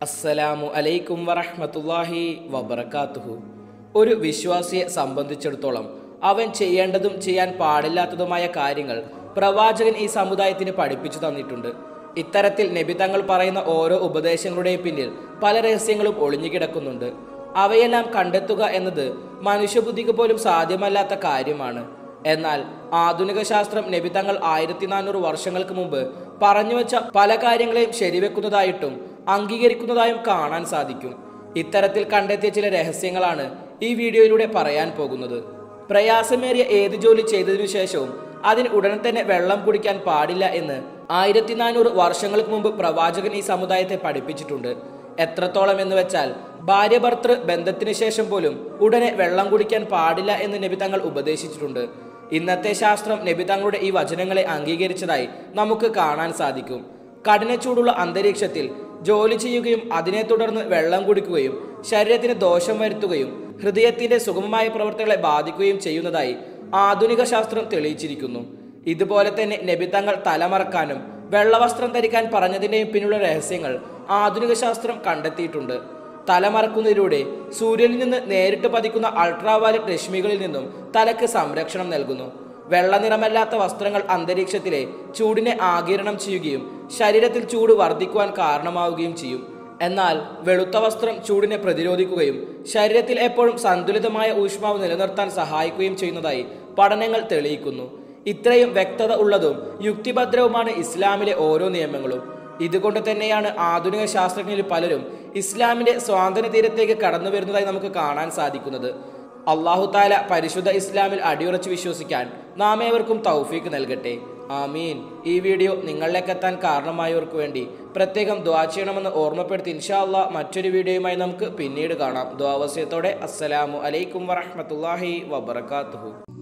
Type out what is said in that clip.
അസ്സലാമു അലൈക്കും വറഹ്മത്തുള്ളാഹി വബറകാതുഹു ഒരു വിശ്വാസിയെ സംബന്ധിച്ചിടത്തോളം അവൻ ചെയ്യേണ്ടതും ചെയ്യാൻ പാടില്ലാത്തതുമായ കാര്യങ്ങൾ പ്രവാചകൻ ഈ സമുദായത്തിന് പഠിപ്പിച്ചു തന്നിട്ടുണ്ട് ഇത്തരത്തിൽ നബി തങ്ങൾ പറയുന്ന ഓരോ ഉപദേശങ്ങളുടെയും പിന്നിൽ പല രഹസ്യങ്ങളും ഒളിഞ്ഞു കിടക്കുന്നുണ്ട് അവയെല്ലാം കണ്ടെത്തുക എന്നത് മനുഷ്യബുദ്ധിക്ക് പോലും സാധ്യമല്ലാത്ത കാര്യമാണ് എന്നാൽ ആധുനിക ശാസ്ത്രം നബി തങ്ങൾ ആയിരത്തി നാനൂറ് വർഷങ്ങൾക്ക് മുമ്പ് പറഞ്ഞുവെച്ച പല കാര്യങ്ങളെയും ശരിവെക്കുന്നതായിട്ടും അംഗീകരിക്കുന്നതായും കാണാൻ സാധിക്കും ഇത്തരത്തിൽ കണ്ടെത്തിയ ചില രഹസ്യങ്ങളാണ് ഈ വീഡിയോയിലൂടെ പറയാൻ പോകുന്നത് പ്രയാസമേറിയ ഏത് ജോലി ചെയ്തതിനു ശേഷവും അതിന് ഉടൻ തന്നെ വെള്ളം കുടിക്കാൻ പാടില്ല എന്ന് ആയിരത്തി നാനൂറ് വർഷങ്ങൾക്ക് മുമ്പ് പ്രവാചകൻ ഈ സമുദായത്തെ പഠിപ്പിച്ചിട്ടുണ്ട് എത്രത്തോളം എന്ന് വെച്ചാൽ ഭാര്യ ഭർത്തൃ ബന്ധത്തിന് ശേഷം പോലും ഉടനെ വെള്ളം കുടിക്കാൻ പാടില്ല എന്ന് നബി തങ്ങൾ ഉപദേശിച്ചിട്ടുണ്ട് ഇന്നത്തെ ശാസ്ത്രം നബി തങ്ങളുടെ ഈ വചനങ്ങളെ അംഗീകരിച്ചതായി നമുക്ക് കാണാൻ സാധിക്കും കഠിന ചൂടുള്ള അന്തരീക്ഷത്തിൽ ജോലി ചെയ്യുകയും അതിനെ തുടർന്ന് വെള്ളം കുടിക്കുകയും ശരീരത്തിന് ദോഷം വരുത്തുകയും ഹൃദയത്തിന്റെ സുഗമമായ പ്രവർത്തനങ്ങളെ ബാധിക്കുകയും ചെയ്യുന്നതായി ആധുനിക ശാസ്ത്രം തെളിയിച്ചിരിക്കുന്നു ഇതുപോലെ തന്നെ നബി തങ്ങൾ തലമറക്കാനും വെള്ളവസ്ത്രം ധരിക്കാൻ പറഞ്ഞതിൻ്റെയും പിന്നിലുള്ള രഹസ്യങ്ങൾ ആധുനിക ശാസ്ത്രം കണ്ടെത്തിയിട്ടുണ്ട് തലമറക്കുന്നതിലൂടെ സൂര്യനിൽ നിന്ന് നേരിട്ട് പതിക്കുന്ന അൾട്രാവയലറ്റ് രശ്മികളിൽ നിന്നും തലക്ക് സംരക്ഷണം നൽകുന്നു വെള്ള നിറമല്ലാത്ത വസ്ത്രങ്ങൾ അന്തരീക്ഷത്തിലെ ചൂടിനെ ആകിരണം ചെയ്യുകയും ശരീരത്തിൽ ചൂട് വർദ്ധിക്കുവാൻ കാരണമാവുകയും ചെയ്യും എന്നാൽ വെളുത്ത വസ്ത്രം ചൂടിനെ പ്രതിരോധിക്കുകയും ശരീരത്തിൽ എപ്പോഴും സന്തുലിതമായ ഊഷ്മാവ് നിലനിർത്താൻ സഹായിക്കുകയും ചെയ്യുന്നതായി പഠനങ്ങൾ തെളിയിക്കുന്നു ഇത്രയും വ്യക്തത ഉള്ളതും യുക്തിഭദ്രവുമാണ് ഇസ്ലാമിലെ ഓരോ നിയമങ്ങളും ഇതുകൊണ്ട് തന്നെയാണ് ആധുനിക ശാസ്ത്രജ്ഞരിൽ പലരും ഇസ്ലാമിന്റെ സ്വാതന്ത്ര്യ തീരത്തേക്ക് കടന്നു വരുന്നതായി നമുക്ക് കാണാൻ സാധിക്കുന്നത് അള്ളാഹു താല പരിശുദ്ധ ഇസ്ലാമിൽ അടിയുറച്ച് വിശ്വസിക്കാൻ നാം ഏവർക്കും തൗഫീക്ക് നൽകട്ടെ ആമീൻ ഈ വീഡിയോ നിങ്ങളിലേക്ക് എത്താൻ കാരണമായവർക്ക് വേണ്ടി പ്രത്യേകം ദ്വാ ചെയ്യണമെന്ന് ഓർമ്മപ്പെടുത്തി ഇൻഷാ അള്ളാഹ് മറ്റൊരു വീഡിയോയുമായി നമുക്ക് പിന്നീട് കാണാം ദ്വാവസ്യത്തോടെ അസ്സലാമു അലൈക്കും വറഹ്മത്തുള്ളാഹി വബറകാതുഹു